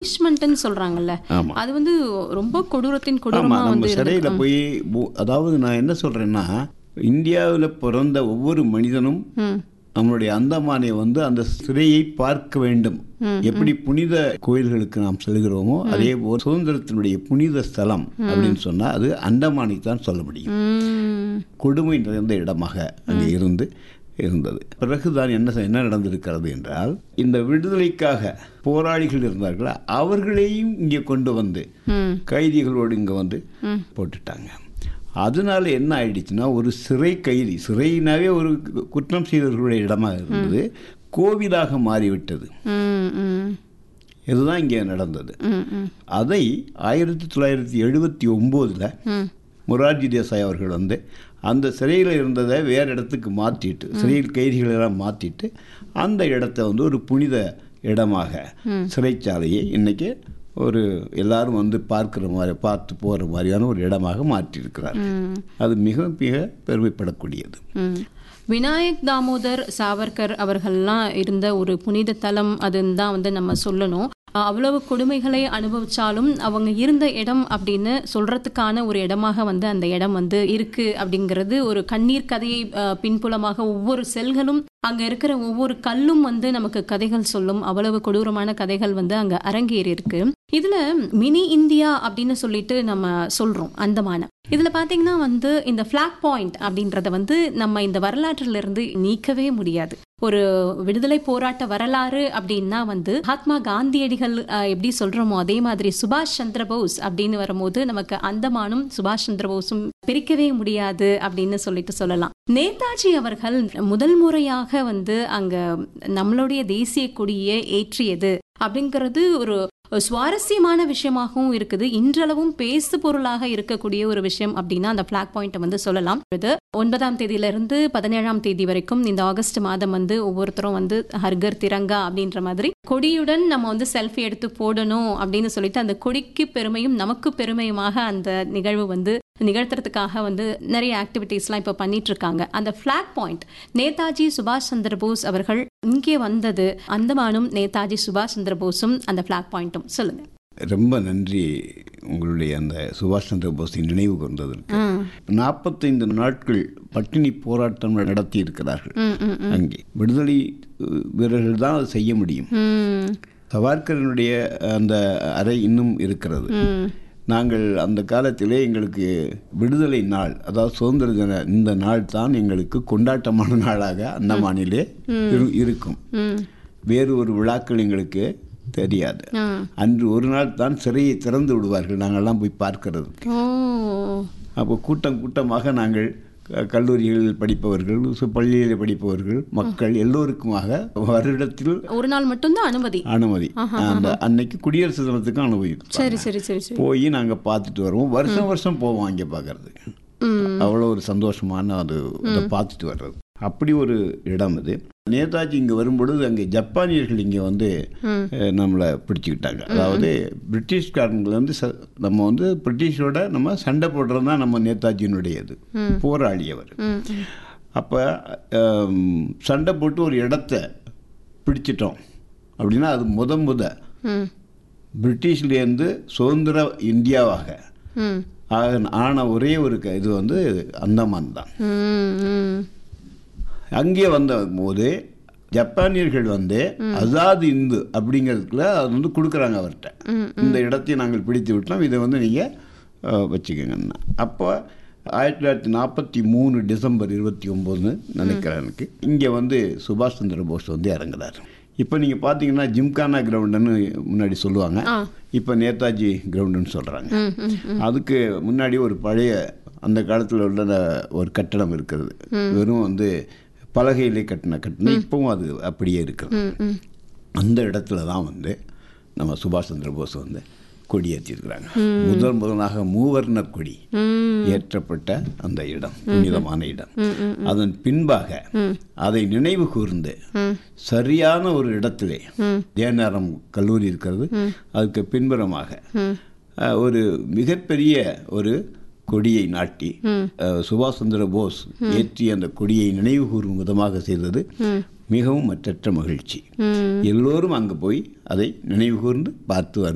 பனிஷ்மெண்ட்னு சொல்றாங்கல்ல ஆமா. அது வந்து ரொம்ப கொடூரத்தின் ஆமா கொடூரமா நம்ம வந்து சிறையில் இருந்திருக்கு. போய் பு- அதாவது நான் என்ன சொல்றேன்னா இந்தியாவில் பிறந்த ஒவ்வொரு மனிதனும் ம் நம்மளுடைய அந்தமானை வந்து அந்த சிறையை பார்க்க வேண்டும் எப்படி புனித கோயில்களுக்கு நாம் செல்கிறோமோ அதே போல் சுதந்திரத்தினுடைய புனித ஸ்தலம் அப்படின்னு சொன்னா அது அந்தமானை தான் சொல்ல முடியும் ம் கொடுமை நிறைந்த இடமாக அங்கே இருந்து இருந்தது பிறகுதான் என்ன செ- என்ன நடந்திருக்கிறது என்றால் இந்த விடுதலைக்காக போராளிகள் இருந்தார்களா அவர்களையும் இங்கே கொண்டு வந்து ம் கைதிகளோடு இங்கே வந்து போட்டுட்டாங்க அதனால என்ன ஆயிடுச்சுன்னா ஒரு சிறை கைதி சிறையினாவே ஒரு கு- குற்றம் செய்தவர்களுடைய இடமாக இருந்தது கோவிலாக மாறிவிட்டது ம் ம் இதுதான் இங்கே நடந்தது ம் ம் அதை ஆயிரத்தி தொள்ளாயிரத்தி எழுபத்தி ஒம்போதில் ம் மொரார்ஜி தேசாய் அவர்கள் வந்து அந்த சிறையில் இருந்ததை வேறு இடத்துக்கு மாற்றிட்டு சிறையில் கைதிகளெல்லாம் மாற்றிட்டு அந்த இடத்த வந்து ஒரு புனித இடமாக சிறைச்சாலையை இன்னைக்கு ஒரு எல்லாரும் வந்து பார்க்குற மாதிரி பார்த்து போகிற மாதிரியான ஒரு இடமாக மாற்றியிருக்கிறார் அது மிக மிக பெருமைப்படக்கூடியது ம். விநாயக் தாமோதர் சாவர்கர் அவர்கள்லாம் இருந்த ஒரு புனித தலம் அதுன்னு தான் வந்து நம்ம சொல்லணும் அஹ் அவ்வளவு கொடுமைகளை அனுபவிச்சாலும் அவங்க இருந்த இடம் அப்படின்னு சொல்றதுக்கான ஒரு இடமாக வந்து அந்த இடம் வந்து இருக்கு அப்படிங்கிறது ஒரு கண்ணீர் கதையை அஹ், பின்புலமாக ஒவ்வொரு செல்களும் அங்க இருக்கிற ஒவ்வொரு கல்லும் வந்து நமக்கு கதைகள் சொல்லும் அவ்வளவு கொடூரமான கதைகள் வந்து அங்க அரங்கேறி இருக்கு இதுல மினி இந்தியா அப்படின்னு சொல்லிட்டு நம்ம சொல்றோம் அந்தமான இதுல பாத்தீங்கன்னா வந்து இந்த பிளாக் பாயிண்ட் அப்படின்றத வந்து நம்ம இந்த வரலாற்றுல இருந்து நீக்கவே முடியாது ஒரு விடுதலை போராட்ட வரலாறு அப்படின்னா வந்து மகாத்மா காந்தியடிகள் அஹ், எப்படி சொல்றோமோ அதே மாதிரி சுபாஷ் சந்திர போஸ் அப்படின்னு வரும்போது நமக்கு அந்தமானும் சுபாஷ் சந்திர போஸும் பிரிக்கவே முடியாது அப்படின்னு சொல்லிட்டு சொல்லலாம் நேதாஜி அவர்கள் முதல் முறையாக வந்து அங்க நம்மளுடைய தேசிய கொடியை ஏற்றியது அப்படிங்கிறது ஒரு சுவாரஸ்யமான விஷயமாகவும் இருக்குது இன்றளவும் பேசு பொருளாக இருக்கக்கூடிய ஒரு விஷயம் அப்படின்னா அந்த பிளாக் பாயிண்ட்டை வந்து சொல்லலாம் இது ஒன்பதாம் தேதியில இருந்து பதினேழாம் தேதி வரைக்கும் இந்த ஆகஸ்ட் மாதம் வந்து ஒவ்வொருத்தரும் வந்து ஹர்கர் திரங்கா அப்படின்ற மாதிரி கொடியுடன் நம்ம வந்து செல்ஃபி எடுத்து போடணும் அப்படின்னு சொல்லிட்டு அந்த கொடிக்கு பெருமையும் நமக்கு பெருமையுமாக அந்த நிகழ்வு வந்து நிகழ்த்துறதுக்காக வந்து நிறைய ஆக்டிவிட்டீஸ்லாம் இப்போ பண்ணிட்டு இருக்காங்க அந்த ஃபிளாக் பாயிண்ட் நேதாஜி சுபாஷ் சந்திர போஸ் அவர்கள் இங்கே வந்தது அந்தமானும் நேதாஜி சுபாஷ் சந்திர போஸும் அந்த ஃபிளாக் பாயிண்ட்டும் சொல்லுங்க ரொம்ப நன்றி உங்களுடைய அந்த சுபாஷ் சந்திர போஸின் நினைவு கொண்டதற்கு நாற்பத்தைந்து நாட்கள் பட்டினி போராட்டம் நடத்தி இருக்கிறார்கள் அங்கே விடுதலை அஹ், வீரர்கள் தான் அதை செய்ய முடியும் ம் சவார்கரனுடைய அந்த அறை இன்னும் இருக்கிறது ம் நாங்கள் அந்த காலத்திலே எங்களுக்கு விடுதலை நாள் அதாவது சுதந்திர தின இந்த நாள் தான் எங்களுக்கு கொண்டாட்டமான நாளாக அந்தமானிலே இரு- இருக்கும் ம் வேறு ஒரு விழாக்கள் எங்களுக்கு தெரியாது ஆ. அன்று ஒரு நாள் தான் சிறையை திறந்து விடுவார்கள் நாங்கள்லாம் போய் பார்க்கிறது ஓ அப்போ கூட்டம் கூட்டமாக நாங்கள் க- கல்லூரிகளில் படிப்பவர்கள் சு- பள்ளியில் படிப்பவர்கள் மக்கள் எல்லோருக்குமாக வருடத்தில் ஒரு நாள் மட்டும்தான் அனுமதி அனுமதி அந்த அன்னைக்கு குடியரசு தினத்துக்கும் அனுமதி சரி சரி சரி சரி போய் நாங்கள் பார்த்துட்டு வருவோம் வருஷம் வருஷம் போவோம் அங்கே பார்க்கறதுக்கு அவ்வளோ ஒரு சந்தோஷமான அது அதை பார்த்துட்டு வர்றது அப்படி ஒரு இடம் இது நேதாஜி இங்கே வரும்பொழுது அங்கே ஜப்பானியர்கள் இங்கே வந்து அஹ், நம்மளை பிடிச்சிக்கிட்டாங்க அதாவது பிரிட்டிஷ்காரங்களை வந்து ச நம்ம வந்து பிரிட்டிஷோட நம்ம சண்டை போடுறது தான் நம்ம நேதாஜியினுடைய இது போராளி அவர் ம் அப்போ சண்டை போட்டு ஒரு இடத்த பிடிச்சிட்டோம் அப்படின்னா அது முத முத ம் பிரிட்டிஷ்லேருந்து சுதந்திர இந்தியாவாக ம் ஆக- ஆன ஒரே ஒரு க- இது வந்து அந்தமான் தான் ம் ம் அங்கே வந்த போது ஜப்பானியர்கள் வந்து அசாத் இந்து அப்படிங்கிறதுக்குள்ள அது வந்து கொடுக்குறாங்க அவர்கிட்ட இந்த இடத்தையும் நாங்கள் பிடித்து விட்டோம் இதை வந்து நீங்கள் வச்சுக்கோங்கன்னா அப்போ ஆயிரத்தி தொள்ளாயிரத்தி நாற்பத்தி மூணு டிசம்பர் இருபத்தி ஒம்போதுன்னு நினைக்கிறேன் எனக்கு இங்கே வந்து சுபாஷ் சந்திர போஸ் வந்து இறங்குறாரு இப்போ நீங்கள் பார்த்தீங்கன்னா ஜிம்கானா கிரவுண்டுன்னு முன்னாடி சொல்லுவாங்க ஆ. இப்போ நேதாஜி கிரவுண்டுன்னு சொல்கிறாங்க ம் ம் அதுக்கு முன்னாடி ஒரு பழைய அந்த காலத்தில் உள்ள ஒரு கட்டடம் இருக்கிறது வெறும் வந்து பலகையிலே கட்டின கட்டணம் இப்பவும் அது அப்படியே இருக்கிறது ம் ம் அந்த இடத்துல தான் வந்து நம்ம சுபாஷ் சந்திர போஸ் வந்து கொடி ஏற்றிருக்கிறாங்க முதல் முதலாக மூவர்ண கொடி ம் ஏற்றப்பட்ட அந்த இடம் புனிதமான இடம் அதன் பின்பாக அதை நினைவு கூர்ந்து சரியான ஒரு இடத்திலே தேனாரம் கல்லூரி இருக்கிறது அதுக்கு பின்புறமாக அஹ், ஒரு மிகப்பெரிய ஒரு கொடியை நாட்டி அஹ், சுபாஷ் சந்திர போஸ் ஏற்றிய அந்த கொடியை நினைவு கூறும் விதமாக செய்தது மிகவும் மற்றற்ற மகிழ்ச்சி எல்லோரும் அங்கே போய் அதை நினைவு கூர்ந்து பார்த்து வரும்